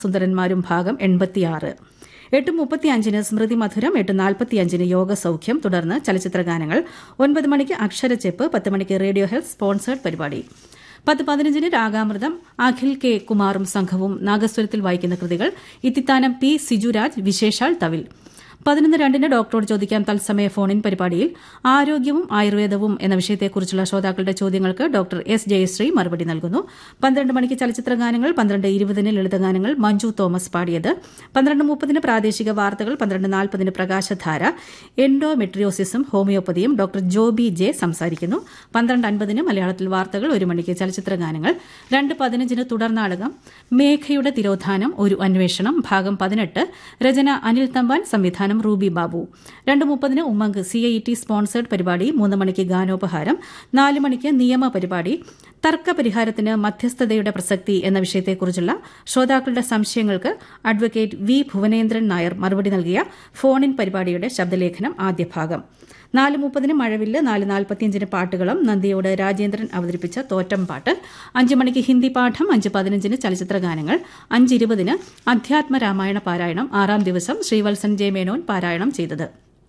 സുന്ദരന്മാരും ഭാഗം എൺപത്തിയാറ് എട്ട് മുപ്പത്തിയഞ്ചിന് സ്മൃതി മധുരം എട്ട് നാൽപ്പത്തിയഞ്ചിന് യോഗ സൗഖ്യം തുടർന്ന് ചലച്ചിത്ര ഗാനങ്ങൾ ഒൻപത് മണിക്ക് അക്ഷരച്ചെപ്പ് പത്ത് മണിക്ക് റേഡിയോ ഹെൽത്ത് സ്പോൺസേഡ് പരിപാടി പത്ത് പതിനഞ്ചിന് രാഗാമൃതം അഖിൽ കെ കുമാറും സംഘവും നാഗസ്വരത്തിൽ വായിക്കുന്ന കൃതികൾ ഇത്തിത്താനം പി സിജുരാജ് വിശേഷാൽ തവിൽ പതിനൊന്ന് രണ്ടിന് ഡോക്ടറോട് ചോദിക്കാം തത്സമയ ഫോണിൻ പരിപാടിയിൽ ആരോഗ്യവും ആയുർവേദവും എന്ന വിഷയത്തെക്കുറിച്ചുള്ള ശ്രോതാക്കളുടെ ചോദ്യങ്ങൾക്ക് ഡോക്ടർ എസ് ജയശ്രീ മറുപടി നൽകുന്നു പന്ത്രണ്ട് മണിക്ക് ചലച്ചിത്ര ഗാനങ്ങൾ പന്ത്രണ്ട് ഇരുപതിന് ലളിതഗാനങ്ങൾ മഞ്ജു തോമസ് പാടിയത് പന്ത്രണ്ട് മുപ്പതിന് പ്രാദേശിക വാർത്തകൾ പന്ത്രണ്ട് നാൽപ്പതിന് പ്രകാശധാര എൻഡോമെട്രിയോസിസും ഹോമിയോപ്പതിയും ഡോക്ടർ ജോബി ജെ സംസാരിക്കുന്നു പന്ത്രണ്ട് അൻപതിന് മലയാളത്തിൽ വാർത്തകൾ ഒരു മണിക്ക് ചലച്ചിത്ര ഗാനങ്ങൾ രണ്ട് പതിനഞ്ചിന് തുടർനാടകം മേഘയുടെ തിരോധാനം ഒരു അന്വേഷണം ഭാഗം പതിനെട്ട് രചന അനിൽ തമ്പാൻ സംവിധാനം റൂബി ബാബു രണ്ട് മുപ്പതിന് ഉമ്മങ്ക് സി ഐ ടി സ്പോൺസേഡ് പരിപാടി മൂന്ന് മണിക്ക് ഗാനോപഹാരം നാല് മണിക്ക് നിയമ പരിപാടി തർക്ക പരിഹാരത്തിന് മധ്യസ്ഥതയുടെ പ്രസക്തി എന്ന വിഷയത്തെക്കുറിച്ചുള്ള ശ്രോതാക്കളുടെ സംശയങ്ങൾക്ക് അഡ്വക്കേറ്റ് വി ഭുവനേന്ദ്രൻ നായർ മറുപടി നൽകിയ ഫോണിൻ പരിപാടിയുടെ ശബ്ദലേഖനം ആദ്യ ഭാഗം നാല് മുപ്പതിന് മഴവില്ല് നാല് നാൽപ്പത്തിയഞ്ചിന് പാട്ടുകളും നന്ദിയോട് രാജേന്ദ്രൻ അവതരിപ്പിച്ച തോറ്റം പാട്ട് അഞ്ച് മണിക്ക് ഹിന്ദി പാഠം അഞ്ച് പതിനഞ്ചിന് ചലച്ചിത്ര ഗാനങ്ങൾ അഞ്ച് ഇരുപതിന് അധ്യാത്മ രാമായണ പാരായണം ആറാം ദിവസം ശ്രീവത്സൻ ജെ മേനോൻ പാരായണം ചെയ്തത്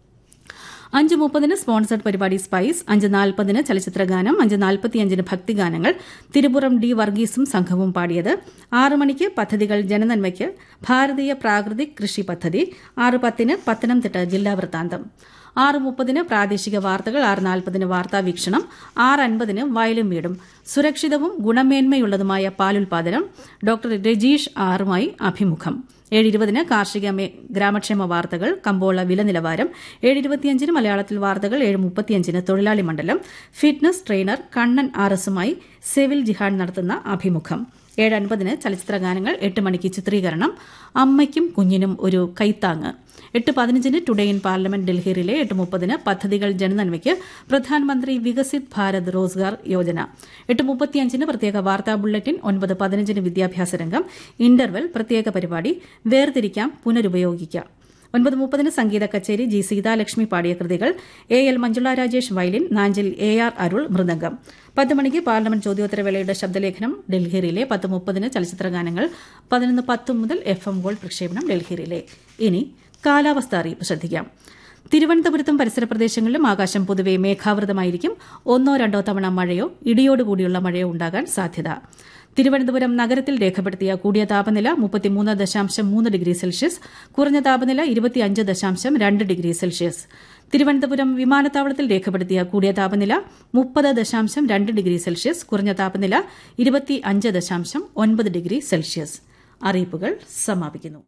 അഞ്ച് മുപ്പതിന് സ്പോൺസർഡ് പരിപാടി സ്പൈസ് അഞ്ച് നാൽപ്പതിന് ചലച്ചിത്ര ഗാനം അഞ്ച് നാൽപ്പത്തിയഞ്ചിന് ഭക്തിഗാനങ്ങൾ തിരുപുറം ഡി വർഗീസും സംഘവും പാടിയത് ആറ് മണിക്ക് പദ്ധതികൾ ജനനന്മയ്ക്ക് ഭാരതീയ പ്രാകൃതിക് കൃഷി പദ്ധതി ആറ് പത്തിന് പത്തനംതിട്ട ജില്ലാ വൃത്താന്തം ആറ് മുപ്പതിന് പ്രാദേശിക വാർത്തകൾ ആറ് നാൽപ്പതിന് വാർത്താ വീക്ഷണം ആറ് അൻപതിന് വയലും വീടും സുരക്ഷിതവും ഗുണമേന്മയുള്ളതുമായ പാലുൽപാദനം ഡോക്ടർ രജീഷ് ആറുമായി അഭിമുഖം ഏഴ് ഇരുപതിന് കാർഷിക ഗ്രാമക്ഷേമ വാർത്തകൾ കമ്പോള വില നിലവാരം ഏഴ് ഇരുപത്തിയഞ്ചിന് മലയാളത്തിൽ വാർത്തകൾ ഏഴ് മുപ്പത്തിയഞ്ചിന് തൊഴിലാളി മണ്ഡലം ഫിറ്റ്നസ് ട്രെയിനർ കണ്ണൻ ആർ എസുമായി സിവിൽ ജിഹാഡ് നടത്തുന്ന അഭിമുഖം ഏഴ് അൻപതിന് ചലച്ചിത്ര ഗാനങ്ങൾ എട്ട് മണിക്ക് ചിത്രീകരണം അമ്മയ്ക്കും കുഞ്ഞിനും ഒരു കൈത്താങ്ങ് എട്ട് പതിനഞ്ചിന് ടുഡേ ഇൻ പാർലമെന്റ് ഡൽഹിയിലെ എട്ട് മുപ്പതിന് പദ്ധതികൾ ജനനന്മയ്ക്ക് പ്രധാനമന്ത്രി വികസിത് ഭാരത് റോസ്ഗാർ യോജന എട്ട് മുപ്പത്തിയഞ്ചിന് പ്രത്യേക വാർത്താ ബുള്ളറ്റിൻ ഒൻപത് പതിനഞ്ചിന് വിദ്യാഭ്യാസ രംഗം ഇന്റർവെൽ പ്രത്യേക പരിപാടി വേർതിരിക്കാം പുനരുപയോഗിക്കാം ഒൻപത് മുപ്പതിന് സംഗീത കച്ചേരി ജി സീതാലക്ഷ്മി പാടിയ കൃതികൾ A L Manjula Rajesh violin Nanjil A R Arul mridangam പത്ത് മണിക്ക് പാർലമെന്റ് ചോദ്യോത്തരവേളയുടെ ശബ്ദലേഖനം ഡൽഹിയിലെ പത്ത് മുപ്പതിന് ചലച്ചിത്ര ഗാനങ്ങൾ പതിനൊന്ന് പത്ത് മുതൽ എഫ് എം ഗോൾഡ് പ്രക്ഷേപണം ഡൽഹിയിലെ ഇനി കാലാവസ്ഥ അറിയിപ്പ് ശ്രദ്ധിക്കാം തിരുവനന്തപുരത്തും പരിസര പ്രദേശങ്ങളിലും ആകാശം പൊതുവെ മേഘാവൃതമായിരിക്കും ഒന്നോ രണ്ടോ തവണ മഴയോ ഇടിയോടുകൂടിയുള്ള മഴയോ ഉണ്ടാകാൻ സാധ്യത തിരുവനന്തപുരം നഗരത്തിൽ രേഖപ്പെടുത്തിയ കൂടിയ താപനില മുപ്പത്തിമൂന്ന് ദശാംശം മൂന്ന് ഡിഗ്രി സെൽഷ്യസ് കുറഞ്ഞ താപനില ഇരുപത്തിയഞ്ച് ദശാംശം രണ്ട് ഡിഗ്രി സെൽഷ്യസ് തിരുവനന്തപുരം വിമാനത്താവളത്തിൽ രേഖപ്പെടുത്തിയ കൂടിയ താപനില മുപ്പത് ദശാംശം രണ്ട് ഡിഗ്രി സെൽഷ്യസ് കുറഞ്ഞ താപനില ഇരുപത്തി അഞ്ച് ദശാംശം ഒൻപത് ഡിഗ്രി സെൽഷ്യസ് അറിയിപ്പുകൾ സമാപിക്കുന്നു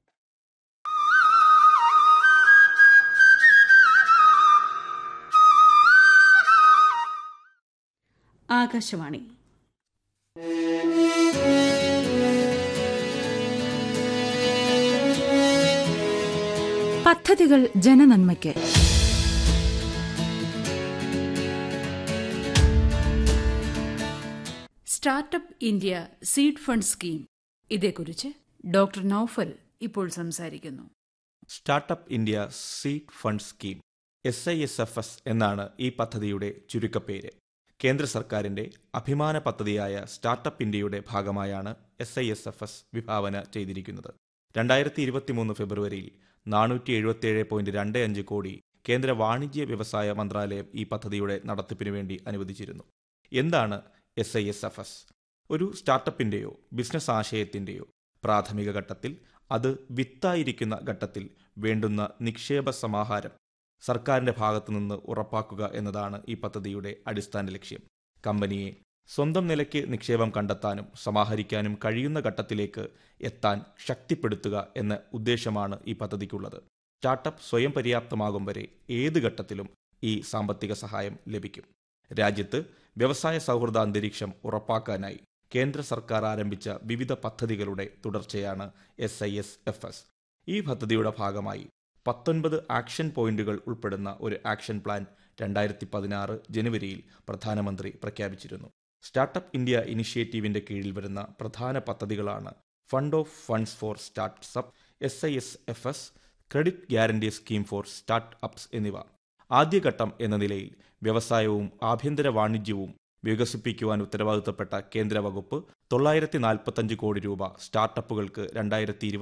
ആകാശവാണി പദ്ധതികൾ ജനനന്മയ്ക്ക് startup India seed fund scheme ഇതേക്കുറിച്ച് ഡോക്ടർ നൌഫൽ ഇപ്പോൾ സംസാരിക്കുന്നു startup India seed fund scheme S I S F S എന്നാണ് ഈ പദ്ധതിയുടെ ചുരുക്കപ്പേര് കേന്ദ്ര സർക്കാരിന്റെ അഭിമാന പദ്ധതിയായ സ്റ്റാർട്ടപ്പ് ഇന്ത്യയുടെ ഭാഗമായാണ് S I S F S വിഭാവന ചെയ്തിരിക്കുന്നത് രണ്ടായിരത്തി ഇരുപത്തിമൂന്ന് ഫെബ്രുവരിയിൽ നാനൂറ്റി എഴുപത്തിയേഴ് പോയിന്റ് രണ്ട് അഞ്ച് കോടി കേന്ദ്ര വാണിജ്യ വ്യവസായ മന്ത്രാലയം ഈ പദ്ധതിയുടെ നടത്തിപ്പിനു വേണ്ടി അനുവദിച്ചിരുന്നു എന്താണ് S I S F S ഒരു സ്റ്റാർട്ടപ്പിന്റെയോ ബിസിനസ് ആശയത്തിന്റെയോ പ്രാഥമിക ഘട്ടത്തിൽ അത് വിത്തായിരിക്കുന്ന ഘട്ടത്തിൽ വേണ്ടുന്ന നിക്ഷേപ സമാഹാരം സർക്കാരിന്റെ ഭാഗത്തുനിന്ന് ഉറപ്പാക്കുക എന്നതാണ് ഈ പദ്ധതിയുടെ അടിസ്ഥാന ലക്ഷ്യം കമ്പനിയെ സ്വന്തം നിലയ്ക്ക് നിക്ഷേപം കണ്ടെത്താനും സമാഹരിക്കാനും കഴിയുന്ന ഘട്ടത്തിലേക്ക് എത്താൻ ശക്തിപ്പെടുത്തുക എന്ന ഉദ്ദേശമാണ് ഈ പദ്ധതിക്കുള്ളത് സ്റ്റാർട്ടപ്പ് സ്വയം പര്യാപ്തമാകും വരെ ഏത് ഘട്ടത്തിലും ഈ സാമ്പത്തിക സഹായം ലഭിക്കും രാജ്യത്ത് വ്യവസായ സൗഹൃദ അന്തരീക്ഷം ഉറപ്പാക്കാനായി കേന്ദ്ര സർക്കാർ ആരംഭിച്ച വിവിധ പദ്ധതികളുടെ തുടർച്ചയാണ് S I S F S ഈ പദ്ധതിയുടെ ഭാഗമായി പത്തൊൻപത് ആക്ഷൻ പോയിന്റുകൾ ഉൾപ്പെടുന്ന ഒരു ആക്ഷൻ പ്ലാൻ രണ്ടായിരത്തി പതിനാറ് ജനുവരിയിൽ പ്രധാനമന്ത്രി പ്രഖ്യാപിച്ചിരുന്നു സ്റ്റാർട്ടപ്പ് ഇന്ത്യ ഇനിഷ്യേറ്റീവിന്റെ കീഴിൽ വരുന്ന പ്രധാന പദ്ധതികളാണ് fund of funds for startups S I S F S credit guarantee scheme for startups എന്നിവ ആദ്യഘട്ടം എന്ന നിലയിൽ വ്യവസായവും ആഭ്യന്തര വാണിജ്യവും വികസിപ്പിക്കുവാൻ ഉത്തരവാദിത്തപ്പെട്ട കേന്ദ്ര വകുപ്പ് തൊള്ളായിരത്തി നാൽപ്പത്തഞ്ച് കോടി രൂപ സ്റ്റാർട്ടപ്പുകൾക്ക് രണ്ടായിരത്തി